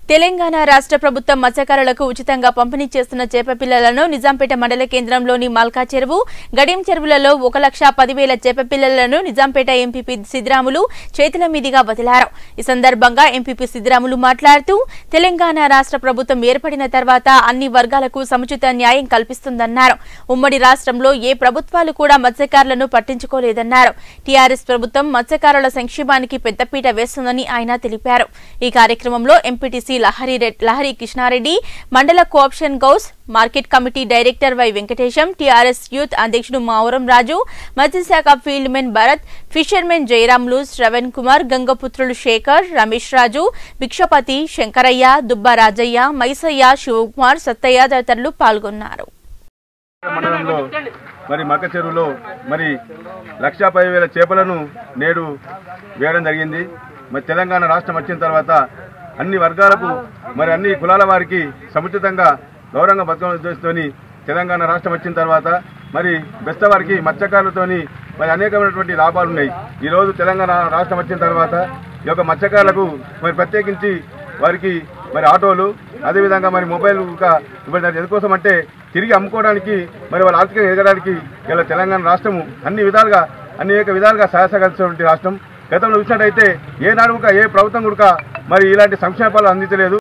తెలంగాణ రాష్ట్ర ప్రభుత్వం మత్స్యకారులకు ఉచితంగా పంపిణీ చేస్తున్న చేప పిల్లలను నిజాంపేట మండల కేంద్రంలోని మల్కా చెరువు గడియం చెరువులలో ఒక లక్ష పదివేల చేప పిల్లలను నిజాంపేట ఎంపీపీ సిద్రాములు చేతుల మీదుగా వదిలారు ఈ సందర్భంగా ఎంపీపీ సిద్రాములు మాట్లాడుతూ తెలంగాణ రాష్ట్ర ప్రభుత్వం ఏర్పడిన తర్వాత అన్ని వర్గాలకు సముచిత న్యాయం కల్పిస్తుందన్నారు ఉమ్మడి రాష్ట్రంలో ఏ ప్రభుత్వాలు కూడా మత్స్యకారులను పట్టించుకోలేదన్నారు టీఆర్ఎస్ ప్రభుత్వం మత్స్యకారుల సంక్షేమానికి పెద్దపీట వేస్తుందని ఆయన తెలిపారు ఈ కార్యక్రమంలో ఎంపీటీసీ లహరి రెడ్- లహరి కృష్ణారెడ్డి మండల cooption Gouse market committee director Y Venkatesham TRS youth అధ్యక్షుడు మావురం రాజు మత్స్యశాఖ field men Bharat fishermen Jayaramulu Shravan Kumar గంగపుత్రులు శేఖర్ రమేష్ రాజు భిక్షపతి శంకరయ్య దుబ్బ రాజయ్య మైసయ్య శివకుమార్ సత్తయ్య తదితరులు పాల్గొన్నారు మండలంలో మరి మక్క చెరువులో మరి లక్షా పది వేల చేపలను నేడు వేయడం జరిగింది మరి తెలంగాణ రాష్ట్రం వచ్చిన తర్వాత అన్ని వర్గాలకు మరి అన్ని కులాల వారికి సముచితంగా గౌరవంగా బతకడం ఉద్దేశంతోని తెలంగాణ రాష్ట్రం వచ్చిన తర్వాత మరి బెస్త వారికి మత్స్యకారులతోని మరి అనేకమైనటువంటి లాభాలు ఉన్నాయి ఈరోజు తెలంగాణ రాష్ట్రం వచ్చిన తర్వాత ఈ యొక్క మత్స్యకారులకు మరి ప్రత్యేకించి వారికి మరి ఆటోలు అదేవిధంగా మరి మొబైల్ ఇంకా ఇవ్వడం ఎందుకోసం అంటే తిరిగి అమ్ముకోవడానికి మరి వాళ్ళ ఆర్థికంగా ఎదగడానికి ఇలా తెలంగాణ రాష్ట్రము అన్ని విధాలుగా అనేక విధాలుగా సహాయసహకరిస్తున్నటువంటి రాష్ట్రం గతంలో చూసినట్టయితే ఏనాడు కూడా ఏ ప్రభుత్వం కూడా మరి ఇలాంటి సంక్షేమాలు అందించలేదు